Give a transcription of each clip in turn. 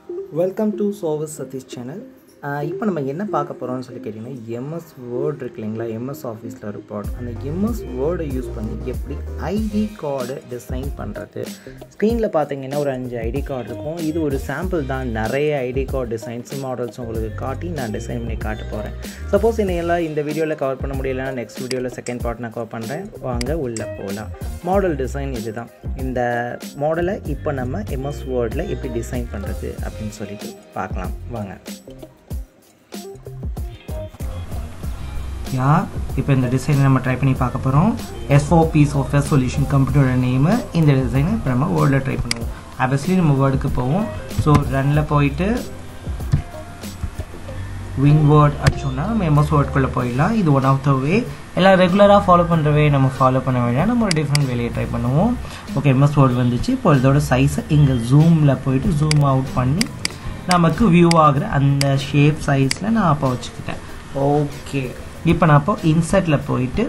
Welcome to சோவஸ் Satish channel இப்போ நம்ம என்ன பார்க்க போகிறோம்னு சொல்லி கேட்டிங்கன்னா எம்எஸ் வேர்ட் இருக்கு இல்லைங்களா எம்எஸ் ஆஃபீஸில் ஒரு ப்ராடக்ட் அந்த எம்எஸ் வேர்டை யூஸ் பண்ணி எப்படி ஐடி கார்டு டிசைன் பண்ணுறது ஸ்க்ரீனில் பார்த்தீங்கன்னா ஒரு அஞ்சு ஐடி கார்டு இருக்கும் இது ஒரு சாம்பிள் தான் நிறைய ஐடி கார்டு டிசைன்ஸ் மாடல்ஸ் உங்களுக்கு காட்டி நான் டிசைன் பண்ணி காட்ட போகிறேன் சப்போஸ் என்னையெல்லாம் இந்த வீடியோவில் கவர் பண்ண முடியலன்னா நெக்ஸ்ட் வீடியோவில் செகண்ட் பார்ட் நான் கவர் பண்ணுறேன் வாங்க உள்ளே போகலாம் மாடல் டிசைன் இதுதான் இந்த மாடலை இப்போ நம்ம எம்எஸ் வேர்டில் எப்படி டிசைன் பண்ணுறது அப்படின்னு சொல்லிட்டு பார்க்கலாம் வாங்க யா இப்போ இந்த டிசைனை நம்ம ட்ரை பண்ணி பார்க்க போகிறோம் எஸ்ஓபி சாஃப்ட்வேர் சொல்யூஷன் கம்ப்யூட்டரோட நேமு இந்த டிசைனை இப்போ நம்ம வேர்டில் ட்ரை பண்ணுவோம் ஆப்வியஸ்லி நம்ம வேர்டுக்கு போவோம் ஸோ ரனில் போயிட்டு வின் வேர்ட் அடிச்சோம்னா நம்ம எம்எஸ் வேர்டுக்குள்ளே போயிடலாம் இது ஒன் ஆஃப் த வே எல்லாம் ரெகுலராக ஃபாலோ பண்ணுற வே நம்ம ஃபாலோ பண்ண வேண்டாம் நம்ம ஒரு டிஃப்ரெண்ட் வேலையை ட்ரை பண்ணுவோம் ஓகே எம்எஸ் வேர்டு வந்துச்சு இப்போ இதோட சைஸை இங்கே ஜூமில் போயிட்டு ஜூம் அவுட் பண்ணி நமக்கு வியூ ஆகுற அந்த ஷேப் சைஸில் நான் அப்போ வச்சுக்கிட்டேன் ஓகே இப்போ நான் அப்போ இன்சர்ட்டில் போயிட்டு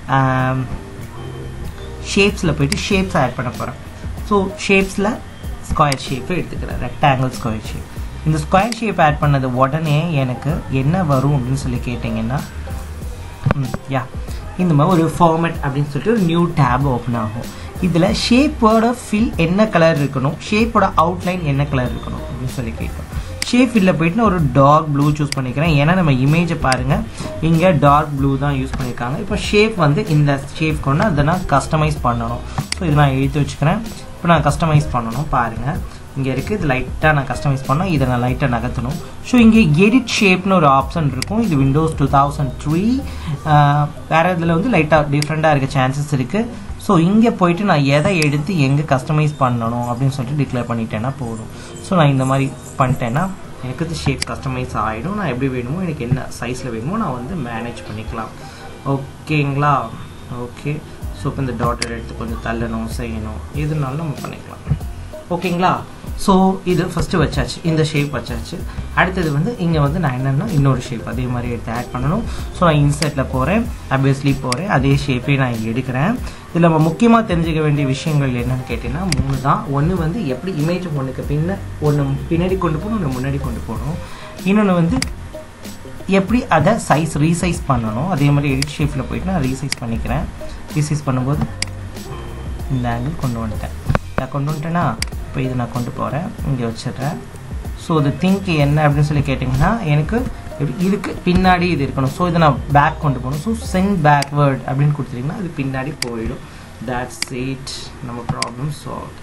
ஷேப்ஸில் போயிட்டு ஷேப்ஸ் ஆட் பண்ண போகிறேன் ஸோ ஷேப்ஸில் ஸ்கொயர் ஷேப்பை எடுத்துக்கிறேன் ரெக்டாங்கிள் ஸ்கொயர் ஷேப் இந்த ஸ்கொயர் ஷேப் ஆட் பண்ணது உடனே எனக்கு என்ன வரும் அப்படின்னு சொல்லி கேட்டிங்கன்னா யா இந்த மாதிரி ஒரு ஃபார்மேட் அப்படின்னு சொல்லிட்டு ஒரு நியூ டேப் ஓப்பன் ஆகும் இதில் ஷேப்போட ஃபில் என்ன கலர் இருக்கணும் ஷேப்போட அவுட்லைன் என்ன கலர் இருக்கணும் அப்படின்னு சொல்லி கேட்கும் ஷேப் ஃபில்ல போயிட்டு நான் ஒரு டார்க் ப்ளூ சூஸ் பண்ணிக்கிறேன் ஏன்னா நம்ம இமேஜை பாருங்கள் இங்கே டார்க் ப்ளூ தான் யூஸ் பண்ணியிருக்காங்க இப்போ ஷேப் வந்து இந்த ஷேப் கொண்டு அதை நான் கஸ்டமைஸ் பண்ணணும் ஸோ இதை நான் எழுதி வச்சுக்கிறேன் இப்போ நான் கஸ்டமைஸ் பண்ணணும் பாருங்கள் இங்கே இருக்குது இது லைட்டாக நான் கஸ்டமைஸ் பண்ணால் இதை நான் லைட்டாக நகர்த்தணும் ஸோ இங்கே எடிட் ஷேப்னு ஒரு ஆப்ஷன் இருக்கும் இது விண்டோஸ் டூ தௌசண்ட் த்ரீ வேறு இதில் வந்து லைட்டாக டிஃப்ரெண்ட்டாக இருக்க சான்சஸ் இருக்குது ஸோ இங்கே போயிட்டு நான் எதை எடுத்து எங்கே கஸ்டமைஸ் பண்ணணும் அப்படின்னு சொல்லிட்டு டிக்ளேர் பண்ணிட்டேன்னா போதும் ஸோ நான் இந்த மாதிரி பண்ணிட்டேன்னா எனக்கு இது ஷேப் கஸ்டமைஸ் ஆகிடும் நான் எப்படி வேணுமோ எனக்கு என்ன சைஸில் வேணுமோ நான் வந்து மேனேஜ் பண்ணிக்கலாம் ஓகேங்களா ஓகே ஸோ இப்போ இந்த டாட்டர் எடுத்து கொஞ்சம் தள்ளணும் செய்யணும் எதுனாலும் நம்ம பண்ணிக்கலாம் ஓகேங்களா ஸோ இது ஃபஸ்ட்டு வச்சாச்சு இந்த ஷேப் வச்சாச்சு அடுத்தது வந்து இங்கே வந்து நான் என்னென்னா இன்னொரு ஷேப் அதே மாதிரி எடுத்து ஆட் பண்ணணும் ஸோ நான் இன்செட்டில் போகிறேன் அபியஸ்லி போகிறேன் அதே ஷேப்பே நான் இங்கே எடுக்கிறேன் இதில் நம்ம முக்கியமாக தெரிஞ்சுக்க வேண்டிய விஷயங்கள் என்னென்னு கேட்டிங்கன்னா மூணு தான் ஒன்று வந்து எப்படி இமேஜ் ஒன்றுக்கு பின்ன ஒன்று பின்னாடி கொண்டு போகணும் ஒன்று முன்னாடி கொண்டு போகணும் இன்னொன்று வந்து எப்படி அதை சைஸ் ரீசைஸ் பண்ணணும் அதே மாதிரி எடிட் ஷேப்பில் போயிட்டு நான் ரீசைஸ் பண்ணிக்கிறேன் ரீசைஸ் பண்ணும்போது இந்த ஆங்கிள் கொண்டு வந்துட்டேன் நான் கொண்டு வந்துட்டேன்னா இப்போ இதை நான் கொண்டு போகிறேன் இங்கே வச்சிடுறேன் ஸோ இது திங்க் என்ன அப்படின்னு சொல்லி கேட்டிங்கன்னா எனக்கு இதுக்கு பின்னாடி இது இருக்கணும் ஸோ இதை நான் பேக் கொண்டு போகணும் ஸோ சென்ட் பேக்வேர்ட் அப்படின்னு கொடுத்துட்டிங்கன்னா அது பின்னாடி போயிடும் தட்ஸ் இட் நம்ம problem solve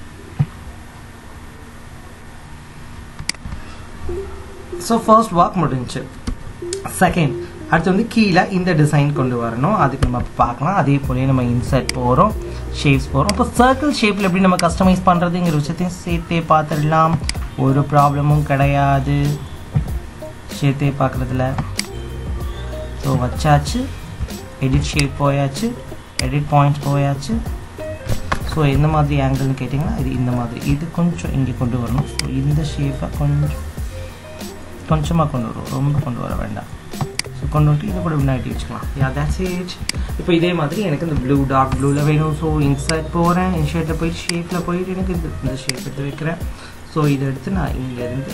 so first work முடிஞ்சு செகண்ட் அடுத்து வந்து கீழே இந்த டிசைன் கொண்டு வரணும் அதுக்கு நம்ம பார்க்கலாம் அதே போலயே நம்ம இன்சர்ட் போகிறோம் ஷேப்ஸ் போகிறோம் இப்போ சர்க்கிள் ஷேப்பில் எப்படி நம்ம கஸ்டமைஸ் பண்ணுறதுங்கிற விஷயத்தையும் சேர்த்தே பார்த்துடலாம் ஒரு ப்ராப்ளமும் கிடையாது சேர்த்தே பார்க்குறதுல ஸோ வச்சாச்சு எடிட் ஷேப் போயாச்சு எடிட் பாயிண்ட்ஸ் போயாச்சு ஸோ எந்த மாதிரி ஆங்கிள்னு கேட்டிங்கன்னா இது இந்த மாதிரி இது கொஞ்சம் இங்கே கொண்டு வரணும் ஸோ இந்த ஷேப்பை கொஞ்சம் கொஞ்சமாக கொண்டு வரும் ரொம்ப கொண்டு வர வேண்டாம் ஸோ கொண்டு வந்துட்டு இதை கூட முன்னாடி வச்சுக்கலாம் யா தேட்ஸ் இட் இப்போ இதே மாதிரி எனக்கு இந்த ப்ளூ டார்க் ப்ளூவில் வேணும் ஸோ இன்சர்ட் போகிறேன் இன்ஷர்ட்டில் போயிட்டு ஷேப்பில் போயிட்டு எனக்கு இந்த இந்த ஷேப் எடுத்து வைக்கிறேன் ஸோ இதை எடுத்து நான் இங்கேருந்து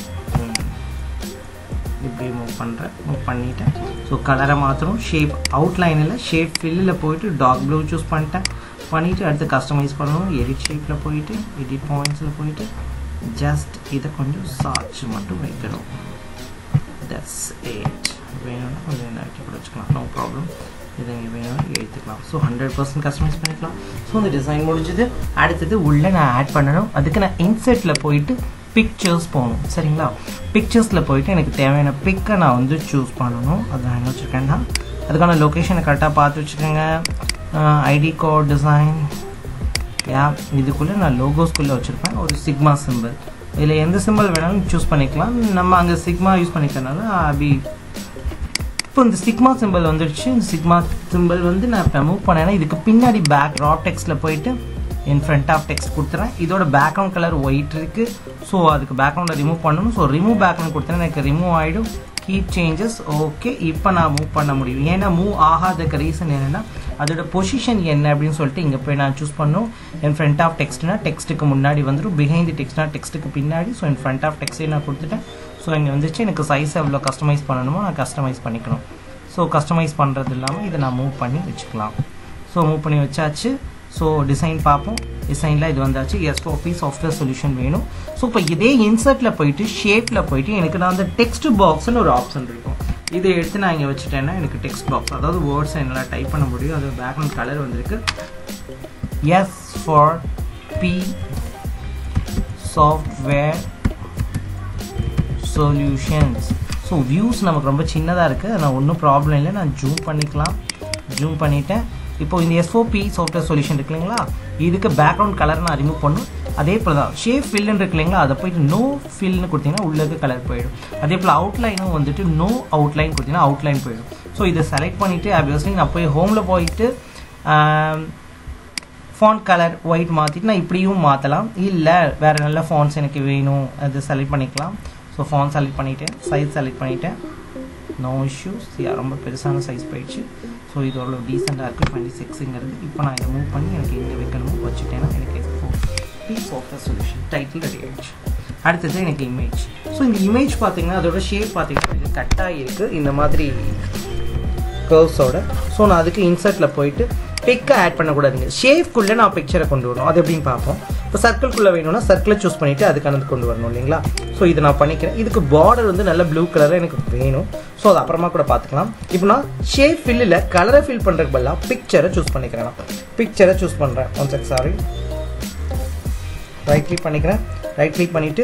இப்படி மூவ் பண்ணுறேன் மூவ் பண்ணிட்டேன் ஸோ கலரை மாற்றணும் ஷேப் அவுட்லைனில் ஷேப் ஃபில்லில் போயிட்டு டார்க் ப்ளூ சூஸ் பண்ணிட்டேன் பண்ணிவிட்டு அடுத்து கஸ்டமைஸ் பண்ணணும் எடிட் ஷேப்பில் போயிட்டு எடிட் பாயிண்ட்ஸில் போயிட்டு ஜஸ்ட் இதை கொஞ்சம் சாட்சி மட்டும் வைக்கணும் தட்ஸ் எயிட் வேணும்னா கொஞ்சம் நைட்டி கூட வச்சுக்கலாம் நோ ப்ராப்ளம் இதை இங்கே வேணும்னா எடுத்துக்கலாம் ஸோ ஹண்ட்ரட் பர்சன்ட் கஸ்டமைஸ் பண்ணிக்கலாம் ஸோ இந்த டிசைன் முடிஞ்சது அடுத்தது உள்ளே நான் ஆட் பண்ணணும் அதுக்கு நான் இன்செர்ட்டில் போயிட்டு பிக்சர்ஸ் போகணும் சரிங்களா பிக்சர்ஸில் போயிட்டு எனக்கு தேவையான பிக்கை நான் வந்து சூஸ் பண்ணணும் அதை நான் என்ன வச்சுருக்கேன்னா அதுக்கான லொக்கேஷனை கரெக்டாக பார்த்து வச்சுக்கோங்க ஐடி கோட் டிசைன் யா இதுக்குள்ளே நான் லோகோஸ்குள்ளே வச்சுருப்பேன் ஒரு சிக்மா சிம்பிள் இதில் எந்த சிம்பிள் வேணாலும் சூஸ் பண்ணிக்கலாம் நம்ம அங்கே சிக்மா யூஸ் பண்ணிக்கிறனால அபி இப்போ இந்த சிக்மா சிம்பிள் வந்துடுச்சு இந்த சிக்மா சிம்பிள் வந்து நான் இப்போ மூவ் பண்ணேன்னா இதுக்கு பின்னாடி பேக் ராப் டெக்ஸ்ட்டில் போயிட்டு என் ஃப்ரண்ட் ஆஃப் டெக்ஸ்ட் கொடுத்துறேன் இதோட பேக்ரவுண்ட் கலர் ஒயிட் இருக்குது ஸோ அதுக்கு பேக்ரவுண்டை ரிமூவ் பண்ணணும் ஸோ ரிமூவ் பேக்ரவுண்ட் கொடுத்தேன்னா எனக்கு ரிமூவ் ஆகிடும் கீப் சேஞ்சஸ் ஓகே இப்போ நான் மூவ் பண்ண முடியும் ஏன்னா மூவ் ஆகாதக்கு ரீசன் என்னென்னா அதோட பொசிஷன் என்ன அப்படின்னு சொல்லிட்டு இங்கே போய் நான் சூஸ் பண்ணும் என் ஃப்ரண்ட் ஆஃப் டெக்ஸ்ட்னா டெக்ஸ்ட்டுக்கு முன்னாடி வந்துடும் பிஹைண்ட் டெக்ஸ்ட்னா டெக்ஸ்ட்டுக்கு பின்னாடி ஸோ என் ஃப்ரண்ட் ஆஃப் டெக்ஸ்ட்டே நான் கொடுத்துட்டேன் ஸோ இங்கே வந்துச்சு எனக்கு சைஸ் எவ்வளோ கஸ்டமைஸ் பண்ணணுமோ நான் கஸ்டமைஸ் பண்ணிக்கணும் ஸோ கஸ்டமைஸ் பண்ணுறது இல்லாமல் இதை நான் மூவ் பண்ணி வச்சுக்கலாம் ஸோ மூவ் பண்ணி வச்சாச்சு ஸோ டிசைன் பார்ப்போம் டிசைனில் இது வந்தாச்சு எஸ்ஓபி சாஃப்ட்வேர் சொல்யூஷன் வேணும் ஸோ இப்போ இதே இன்சர்ட்டில் போயிட்டு ஷேப்பில் போயிட்டு எனக்கு நான் அந்த டெக்ஸ்ட் பாக்ஸ்னு ஒரு ஆப்ஷன் இருக்கும் இதை எடுத்து நான் இங்கே வச்சுட்டேன்னா எனக்கு டெக்ஸ்ட் பாக்ஸ் அதாவது வேர்ட்ஸ் என்னால் டைப் பண்ண முடியும் அது பேக்ரவுண்ட் கலர் வந்திருக்கு S for P software solutions so views நமக்கு ரொம்ப சின்னதாக இருக்குது நான் ஒன்றும் ப்ராப்ளம் இல்லை நான் ஜூம் பண்ணிக்கலாம் ஜூம் பண்ணிவிட்டேன் இப்போ இந்த எஸ்ஓபி சாஃப்ட்வேர் சொல்யூஷன் இருக்கு இல்லைங்களா இதுக்கு பேக்ரவுண்ட் கலர் நான் ரிமூவ் பண்ணும் அதே போல் தான் ஷேப் ஃபில்லுன்னு இருக்கு இல்லைங்களா அதை போயிட்டு நோ ஃபில்னு கொடுத்தீங்கன்னா உள்ளது கலர் போயிடும் அதே போல் அவுட்லைனும் வந்துட்டு நோ அவுட்லைன் கொடுத்தீங்கன்னா அவுட்லைன் போயிடும் ஸோ இதை செலக்ட் பண்ணிவிட்டு ஆப்வியஸ்லி நான் போய் ஹோமில் போயிட்டு ஃபாண்ட் கலர் ஒயிட் மாற்றிட்டு நான் இப்படியும் மாற்றலாம் இல்லை வேறு நல்ல ஃபாண்ட்ஸ் எனக்கு வேணும் அது செலக்ட் பண்ணிக்கலாம் ஸோ ஃபாண்ட் செலக்ட் பண்ணிவிட்டேன் சைஸ் செலக்ட் பண்ணிவிட்டேன் நோ இஷ்யூஸ் ரொம்ப பெருசான சைஸ் போயிடுச்சு ஸோ இது அவ்வளோ டீசெண்டாக இருக்குது டுவெண்ட்டி சிக்ஸுங்கிறது இப்போ நான் இதை மூவ் பண்ணி எனக்கு எங்கே வைக்கணுமோ வச்சுட்டேன்னா எனக்கு P software solution title ready ஆயிடுச்சு அடுத்தது எனக்கு இமேஜ் ஸோ இந்த இமேஜ் பார்த்தீங்கன்னா அதோட ஷேப் பார்த்தீங்கன்னா இது கட்டாக இருக்குது இந்த மாதிரி கர்வ்ஸோட ஸோ நான் அதுக்கு இன்சர்ட்டில் போயிட்டு பிக்கை ஆட் பண்ணக்கூடாதுங்க ஷேஃப்குள்ளே நான் பிக்சரை கொண்டு வரணும் அது எப்படின்னு பார்ப்போம் இப்போ சர்க்கிள்குள்ளே வேணும்னா சர்க்கிளை சூஸ் பண்ணிவிட்டு அதுக்கானது கொண்டு வரணும் இல்லைங்களா ஸோ இதை நான் பண்ணிக்கிறேன் இதுக்கு பார்டர் வந்து நல்ல ப்ளூ கலராக எனக்கு வேணும் ஸோ அது அப்புறமா கூட பார்த்துக்கலாம் இப்போ நான் ஷேப் ஃபில்லில் கலரை ஃபில் பண்ணுறதுக்கு பதிலாக பிக்சரை சூஸ் பண்ணிக்கிறேன் நான் பிக்சரை சூஸ் பண்ணுறேன் one sec sorry right click பண்ணிக்கிறேன் ரைட் கிளிக் பண்ணிவிட்டு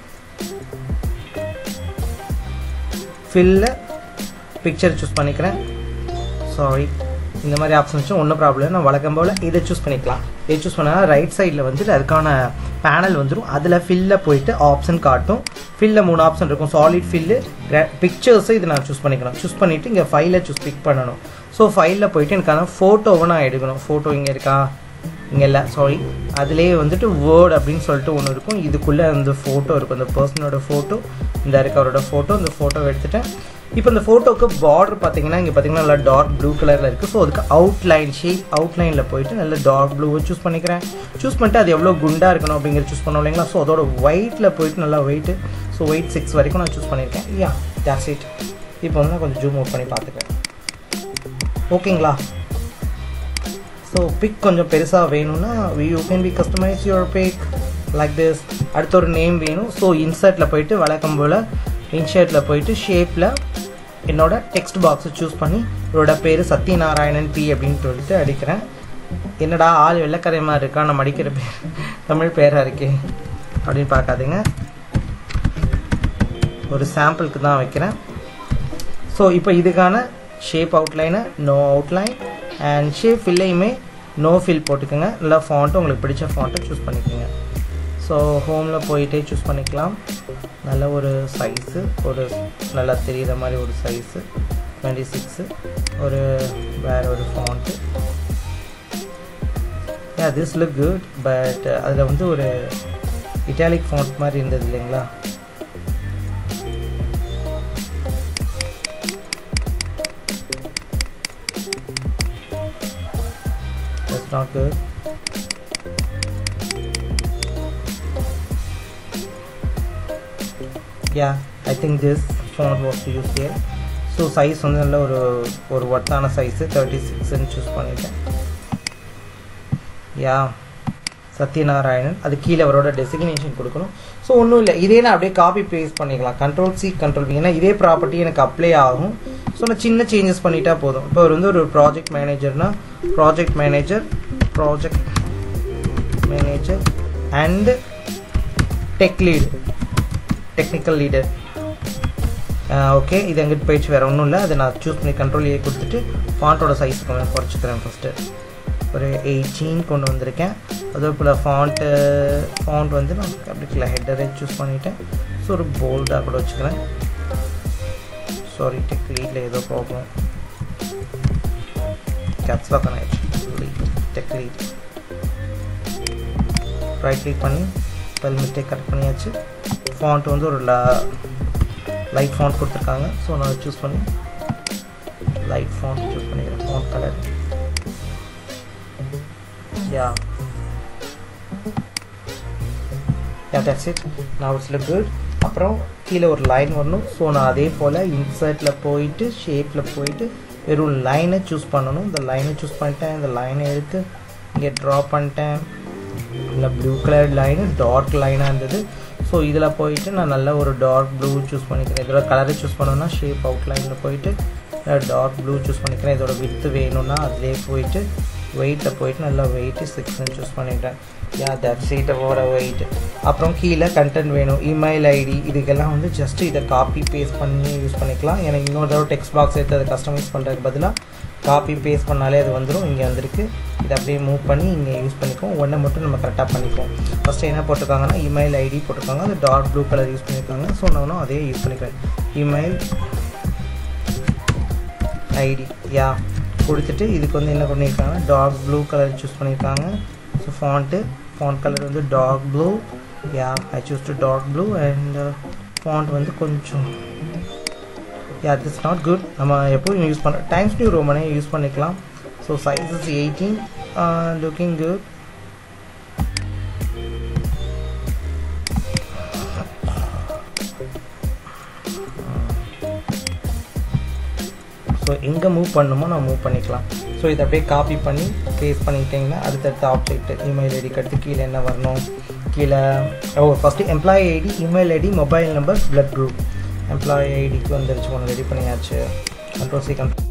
ஃபில்ல பிக்சர் சூஸ் பண்ணிக்கிறேன் சாரி இந்த மாதிரி ஆப்ஷன் வச்சு ஒன்றும் ப்ராப்ளம் நான் வழக்கம் போல் இதை சூஸ் பண்ணிக்கலாம் இதை சூஸ் பண்ணால் ரைட் சைடில் வந்துட்டு அதுக்கான பேனல் வந்துடும் அதில் ஃபில்ல போயிட்டு ஆப்ஷன் காட்டும் ஃபில்ல மூணு ஆப்ஷன் இருக்கும் சாலிட் ஃபில்லு பிக்சர்ஸை இதை நான் சூஸ் பண்ணிக்கலாம் சூஸ் பண்ணிவிட்டு இங்கே ஃபைலை சூஸ் பிக் பண்ணணும் ஸோ ஃபைலில் போயிட்டு எனக்கான ஃபோட்டோவை நான் எடுக்கணும் ஃபோட்டோ இங்கே இருக்கா இங்கே இல்லை சாரி அதுலேயே வந்துட்டு வேர்ட் அப்படின்னு சொல்லிட்டு ஒன்று இருக்கும் இதுக்குள்ளே அந்த ஃபோட்டோ இருக்கும் அந்த பர்சனோட ஃபோட்டோ இந்த இருக்கவரோட ஃபோட்டோ இந்த ஃபோட்டோவை எடுத்துட்டேன் இப்போ இந்த ஃபோட்டோக்கு பார்டர் பார்த்தீங்கன்னா இங்கே பார்த்தீங்கன்னா நல்லா டார்க் ப்ளூ கலரில் இருக்குது ஸோ அதுக்கு அவுட்லைன் ஷேப் அவுட்லைனில் போயிட்டு நல்ல டார்க் ப்ளூவை சூஸ் பண்ணிக்கிறேன் சூஸ் பண்ணிட்டு அது எவ்வளோ குண்டாக இருக்கணும் அப்படிங்கிறது சூஸ் பண்ணோம் இல்லைங்களா ஸோ அதோட ஒயிட்டில் போயிட்டு நல்லா வெயிட்டு ஸோ வெயிட் சிக்ஸ் வரைக்கும் நான் சூஸ் பண்ணியிருக்கேன் யா ஜாஸ் இட் இப்போ வந்து நான் கொஞ்சம் ஜூம் அவுட் பண்ணி பார்த்துக்கிறேன் ஓகேங்களா ஸோ பிக் கொஞ்சம் பெருசாக வேணும்னா you can be customise your pic like this அடுத்த ஒரு நேம் வேணும் ஸோ இன்சர்ட்டில் போயிட்டு வழக்கம் போல் இன்ஷர்ட்டில் போயிட்டு ஷேப்பில் என்னோட டெக்ஸ்ட் பாக்ஸை சூஸ் பண்ணி இதோட பேர் சத்யநாராயணன் பி அப்படின்னு சொல்லிட்டு அடிக்கிறேன் என்னடா ஆள் வெள்ளக்கரை மாதிரி இருக்கா நம்ம அடிக்கிற பேர் தமிழ் பேராக இருக்கே அப்படின்னு பார்க்காதீங்க ஒரு சாம்பிளுக்கு தான் வைக்கிறேன் ஸோ இப்போ இதுக்கான ஷேப் அவுட்லைனை நோ அவுட்லைன் அண்ட் ஷேப் ஃபில்லையுமே நோ ஃபில் போட்டுக்கோங்க நல்லா ஃபாண்ட்டு உங்களுக்கு பிடிச்ச ஃபாண்ட்டை சூஸ் பண்ணிக்கோங்க ஸோ ஹோமில் போயிட்டே சூஸ் பண்ணிக்கலாம் நல்ல ஒரு சைஸு ஒரு நல்லா தெரிகிற மாதிரி ஒரு சைஸு டுவெண்ட்டி சிக்ஸு ஒரு வேறு ஒரு font yeah this look good but அதில் வந்து ஒரு இட்டாலிக் ஃபாண்ட் மாதிரி இருந்தது இல்லைங்களா That's not good. Yeah, I think this font was used here. So size வந்து நல்ல ஒரு ஒரு ஒர்த்தான சைஸு தேர்ட்டி சிக்ஸ்ன்னு சூஸ் பண்ணிட்டேன் யா சத்யநாராயணன் அது கீழே அவரோட டெசிக்னேஷன் கொடுக்கணும் ஸோ ஒன்றும் இல்லை இதே நான் அப்படியே காப்பி பேஸ்ட் பண்ணிக்கலாம் கண்ட்ரோல் சி கண்ட்ரோல் பி ஏன்னா இதே ப்ராப்பர்ட்டி எனக்கு அப்ளை ஆகும் ஸோ நான் சின்ன சேஞ்சஸ் பண்ணிட்டா போதும் இப்போ அவர் வந்து ஒரு ப்ராஜெக்ட் மேனேஜர்னா project manager project manager and tech lead technical leader okay இது எங்கிட்ட போயிடுச்சு வேறு ஒன்றும் இல்லை அதை நான் சூஸ் பண்ணி கண்ட்ரோல் ஏ கொடுத்துட்டு ஃபாண்ட்டோட சைஸ் கொஞ்சம் குறைச்சிக்கிறேன் ஃபஸ்ட்டு ஒரு எயிட்டீன் கொண்டு வந்திருக்கேன் அதே போல் ஃபாண்ட்டு ஃபாண்ட் வந்து நான் அப்படி ஹெட்டரே சூஸ் பண்ணிவிட்டேன் ஸோ ஒரு போல்டாக கூட வச்சுக்கிறேன் சாரி டெக் லீடில் ஏதோ ப்ராப்ளம் கேப்ஸ்லாக தானே lead tech lead right click பண்ணி ஸ்பெல் மிஸ்டேக் கரெக்ட் பண்ணியாச்சு ஃபாண்ட் வந்து ஒரு லா லைட் ஃபாண்ட் கொடுத்துருக்காங்க ஸோ நான் சூஸ் பண்ணி லைட் ஃபாண்ட் சூஸ் பண்ணிக்கிறேன் font colour yeah yeah that's it நான் இட்ஸ் லுக் குட் அப்புறம் கீழே ஒரு லைன் வரணும் ஸோ நான் அதே போல் இன்சர்ட்டில் போயிட்டு ஷேப்பில் போயிட்டு வெறும் லைனை சூஸ் பண்ணணும் இந்த லைனை சூஸ் பண்ணிட்டேன் இந்த லைனை எடுத்து இங்கே ட்ரா பண்ணிட்டேன் இல்லை ப்ளூ கலர் லைனு டார்க் லைனாக இருந்தது ஸோ இதில் போயிட்டு நான் நல்ல ஒரு டார்க் ப்ளூ சூஸ் பண்ணிக்கிறேன் இதோட கலரை சூஸ் பண்ணணும்னா ஷேப் அவுட் லைனில் போயிட்டு டார்க் ப்ளூ சூஸ் பண்ணிக்கிறேன் இதோட வித்து வேணும்னா அதிலே போயிட்டு வெயிட்டில் போயிட்டு நல்லா வெயிட்டு சிக்ஸ்னு சூஸ் பண்ணிட்டேன் யா தட் சீட்டோட வெயிட் அப்புறம் கீழே கண்டென்ட் வேணும் இமெயில் ஐடி இதுக்கெல்லாம் வந்து ஜஸ்ட் இதை காப்பி பேஸ்ட் பண்ணி யூஸ் பண்ணிக்கலாம் எனக்கு இன்னொரு தடவை டெக்ஸ்ட் பாக்ஸ் எடுத்து அதை கஸ்டமைஸ் பண்ணுறதுக்கு பதிலாக காப்பி பேஸ்ட் பண்ணாலே அது வந்துடும் இங்கே வந்திருக்கு இதை அப்படியே மூவ் பண்ணி இங்கே யூஸ் பண்ணிக்குவோம் ஒன்றை மட்டும் நம்ம கரெக்டாக பண்ணிக்குவோம் ஃபஸ்ட்டு என்ன போட்டிருக்காங்கன்னா இமெயில் ஐடி போட்டிருக்காங்க அது டார்க் ப்ளூ கலர் யூஸ் பண்ணியிருக்காங்க ஸோ நானும் அதே யூஸ் பண்ணிக்கிறேன் இமெயில் ஐடி யா கொடுத்துட்டு இதுக்கு வந்து என்ன பண்ணியிருக்காங்க டார்க் ப்ளூ கலர் சூஸ் பண்ணியிருக்காங்க ஸோ ஃபாண்ட்டு ஃபாண்ட் கலர் வந்து dark blue yeah I choose to dark blue and font வந்து கொஞ்சம் யா திஸ் நாட் குட் நம்ம எப்போவும் யூஸ் பண்ண டைம்ஸ் நியூ ரோமனே யூஸ் பண்ணிக்கலாம் so size is eighteen looking good so எங்கே மூவ் பண்ணணுமோ நான் மூவ் பண்ணிக்கலாம் ஸோ இதை அப்படியே காப்பி பண்ணி பேஸ்ட் பண்ணிக்கிட்டிங்கன்னா அடுத்தடுத்த ஆப்ஜெக்ட் இமெயில் ஐடிக்கு அடுத்து கீழே என்ன வரணும் கீழே ஓ first employee ID email ID mobile number blood group employee ஐடிக்கு வந்துருச்சு ஒன்று ரெடி பண்ணியாச்சு கண்ட்ரோல் சி கண்ட்ரோல்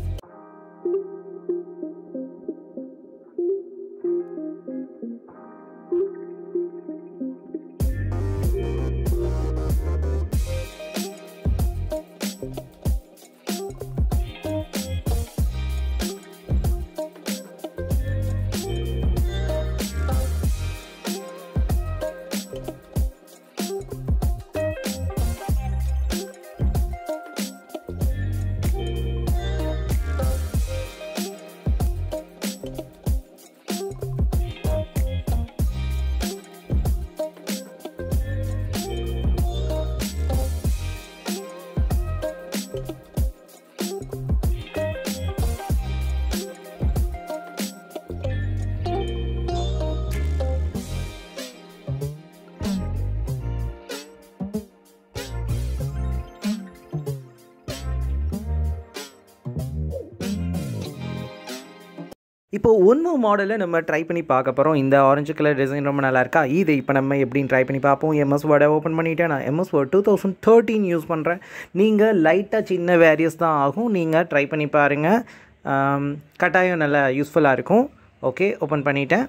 இப்போ ஒன்று மாடலை நம்ம ட்ரை பண்ணி பார்க்க போகிறோம் இந்த ஆரஞ்சு கலர் டிசைன் ரொம்ப நல்லா இருக்கா இது இப்போ நம்ம எப்படின்னு ட்ரை பண்ணி பார்ப்போம் எம்எஸ் வேர்டை ஓப்பன் பண்ணிவிட்டேன் நான் MS Word two thousand thirteen use பண்ணுறேன் நீங்கள் லைட்டாக சின்ன வேரியஸ் தான் ஆகும் நீங்கள் ட்ரை பண்ணி பாருங்கள் ஆம், கட்டாயம் நல்லா யூஸ்ஃபுல்லாக இருக்கும் ஓகே ஓப்பன் பண்ணிட்டேன்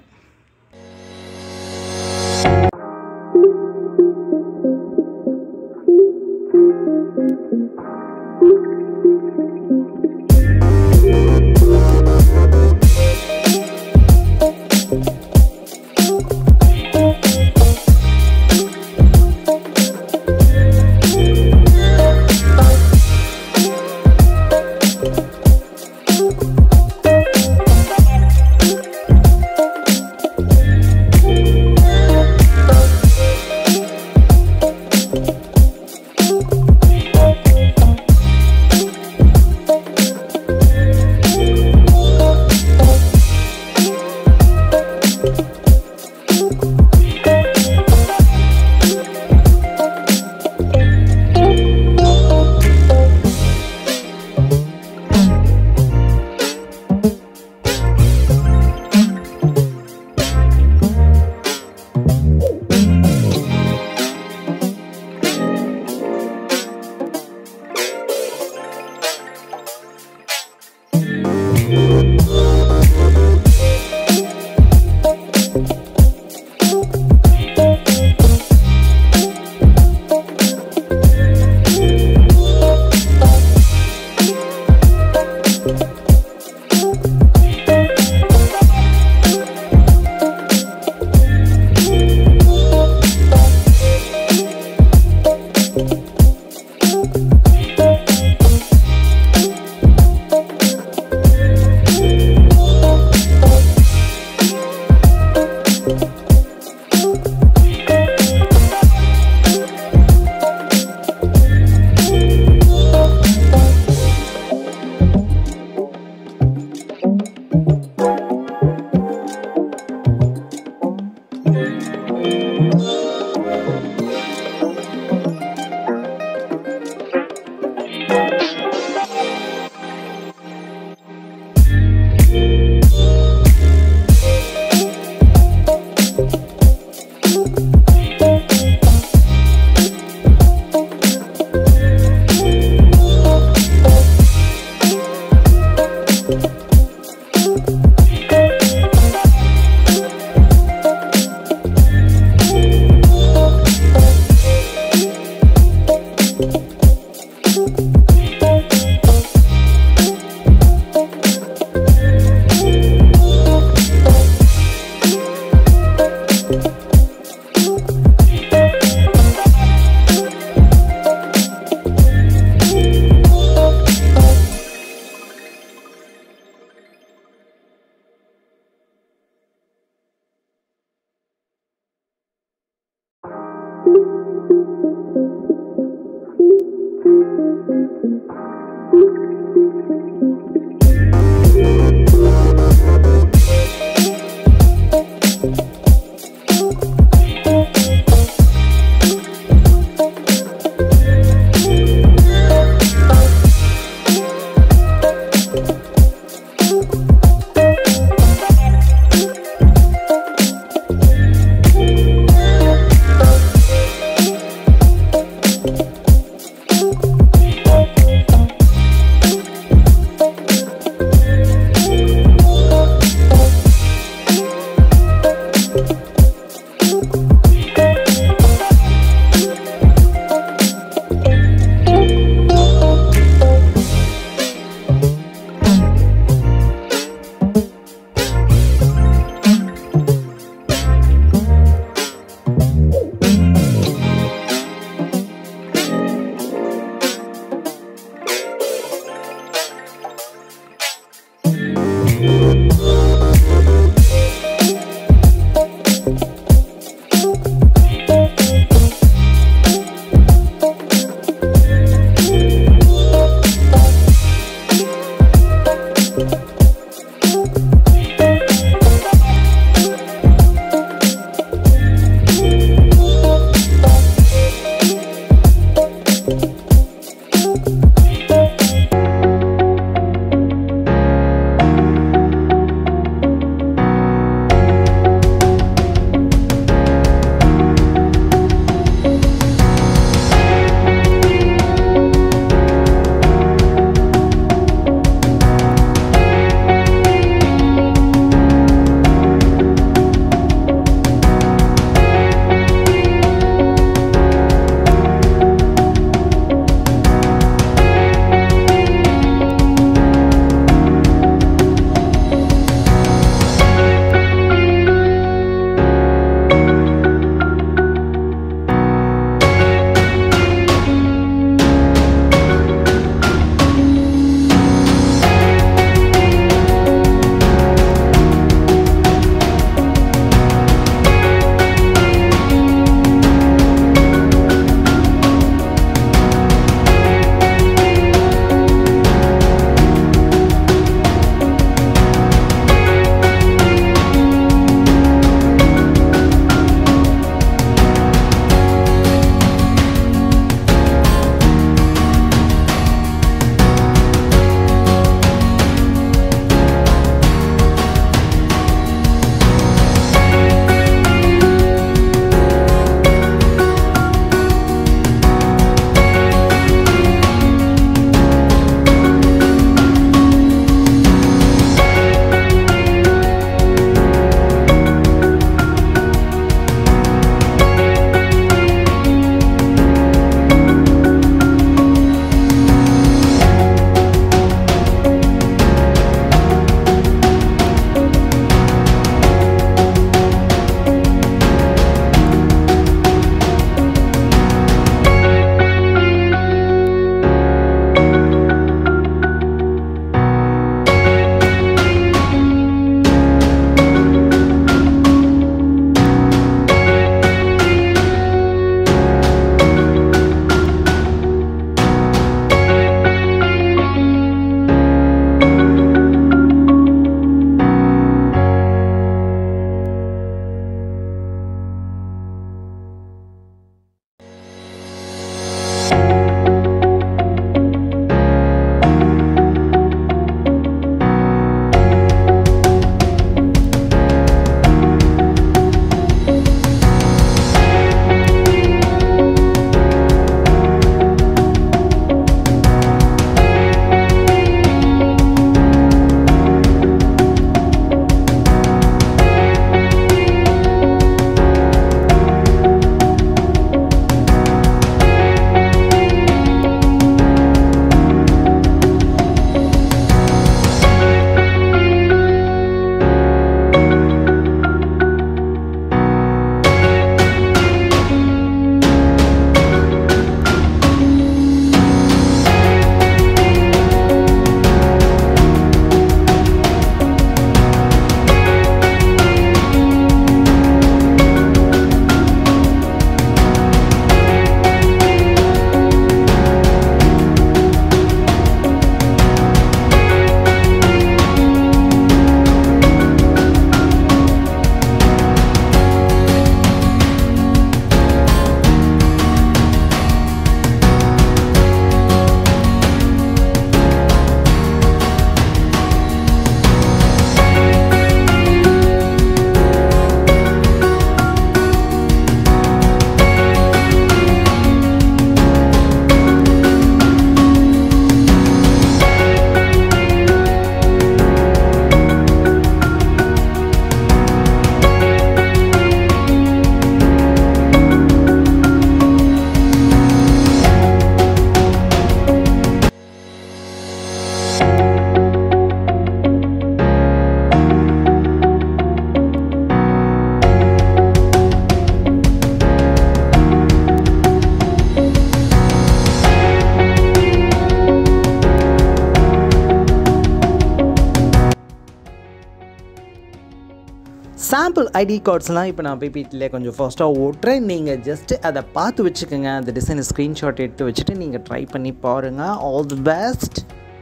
சாம்பிள் ஐடி கார்ட்ஸ்லாம் இப்போ நான் பிபிடியில் கொஞ்சம் ஃபாஸ்ட்டாக ஓட்டுறேன் நீங்கள் ஜஸ்ட் அதை பார்த்து வச்சுக்கோங்க அந்த டிசைனை ஸ்க்ரீன்ஷாட் எடுத்து வச்சுட்டு நீங்கள் ட்ரை பண்ணி பாருங்கள் all the best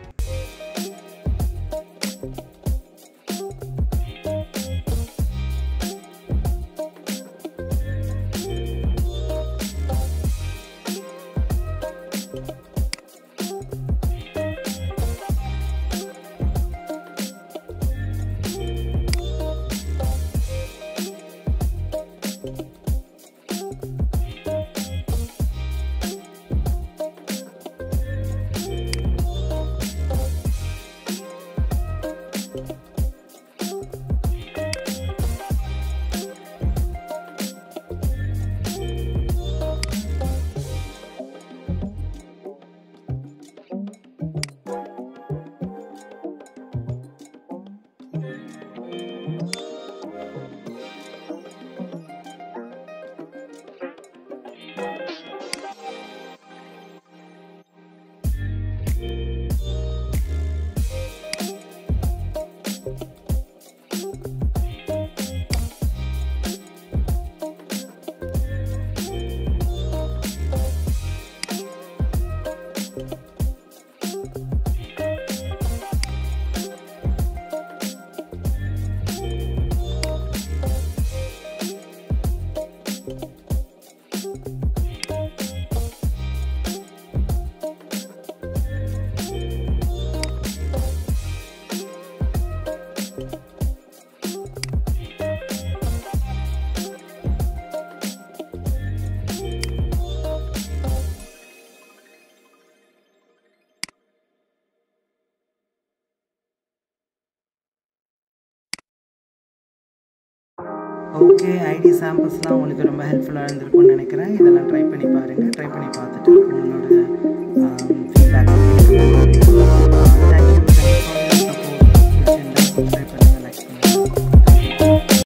okay ID சாம்பிள்ஸ்லாம் உங்களுக்கு ரொம்ப ஹெல்ப்ஃபுல்லாக இருந்திருக்கும்னு நினைக்கிறேன் இதெல்லாம் ட்ரை பண்ணி பாருங்கள் ட்ரை பண்ணி பார்த்துட்டு உங்களோட